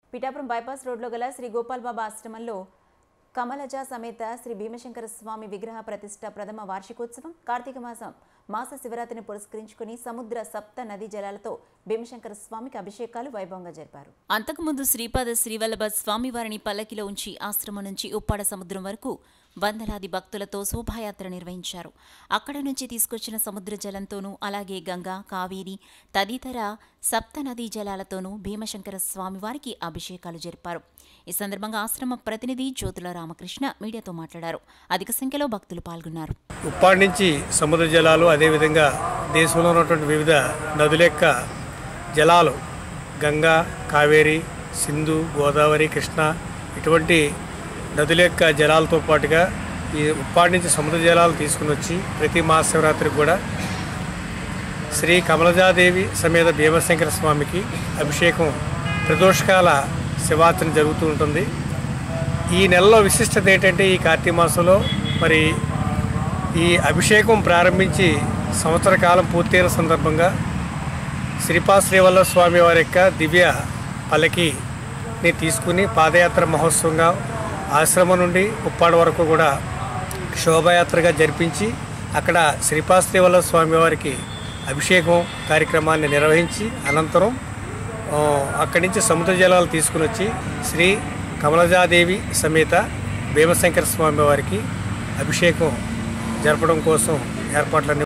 Pithapuram bypass రోడ్లో గల శ్రీ గోపాల్ బాబా ఆశ్రమంలో కమలజ సమేత శ్రీ భీమశంకర స్వామి విగ్రహ ప్రతిష్ట ప్రథమ వార్షికోత్సవం కార్తీక మాసం మాస శివరాత్రిని పురస్కరించుకుని సముద్ర సప్త నదీ జలాలతో భీమశంకర స్వామికి అభిషేకాలు వైభవంగా జరిపారు అంతకుముందు శ్రీపాద శ్రీవల్లభ స్వామివారిని పల్లకిలో ఉంచి ఆశ్రమం నుంచి ఉప్పాడ సముద్రం వరకు వందలాది భక్తులతో శోభాయాత్ర నిర్వహించారు అక్కడ నుంచి తీసుకొచ్చిన సముద్ర జలంతోనూ అలాగే గంగా కావేరి తదితర సప్త నదీ జలాలతోనూ భీమశంకర స్వామివారికి అభిషేకాలు జరిపారు ఈ సందర్భంగా ఆశ్రమ ప్రతినిధి జ్యోతుల రామకృష్ణ మీడియాతో మాట్లాడారు అధిక సంఖ్యలో భక్తులు పాల్గొన్నారు ఉప్పాడి నుంచి సముద్ర జలాలు అదేవిధంగా దేశంలో ఉన్నటువంటి వివిధ నదుల యొక్క జలాలు గంగా కావేరి సింధు గోదావరి కృష్ణ ఇటువంటి నదుల యొక్క జలాలతో పాటుగా ఈ ఉప్పాడి నుంచి సముద్ర జలాలు తీసుకుని వచ్చి ప్రతి మహాశివరాత్రికి కూడా శ్రీ కమలజాదేవి సమేత భీమశంకర స్వామికి అభిషేకం ప్రదోషకాల శివరాత్రి జరుగుతూ ఉంటుంది ఈ నెలలో విశిష్టత ఏంటంటే ఈ కార్తీక మాసంలో మరి ఈ అభిషేకం ప్రారంభించి సంవత్సర కాలం పూర్తయిన సందర్భంగా శ్రీపా శ్రీవల్ల స్వామి వారి యొక్క దివ్య పల్లకిని తీసుకుని పాదయాత్ర మహోత్సవంగా ఆశ్రమం నుండి ఉప్పాడ వరకు కూడా శోభాయాత్రగా జరిపించి అక్కడ శ్రీపా శ్రీవల్ల స్వామి వారికి అభిషేకం కార్యక్రమాన్ని నిర్వహించి అనంతరం ఆ, అక్కడి నుంచి సముద్ర జలాలు తీసుకుని వచ్చి శ్రీ కమలజాదేవి సమేత భీమశంకర స్వామి వారికి అభిషేకం జరపడం కోసం ఏర్పాట్లన్నీ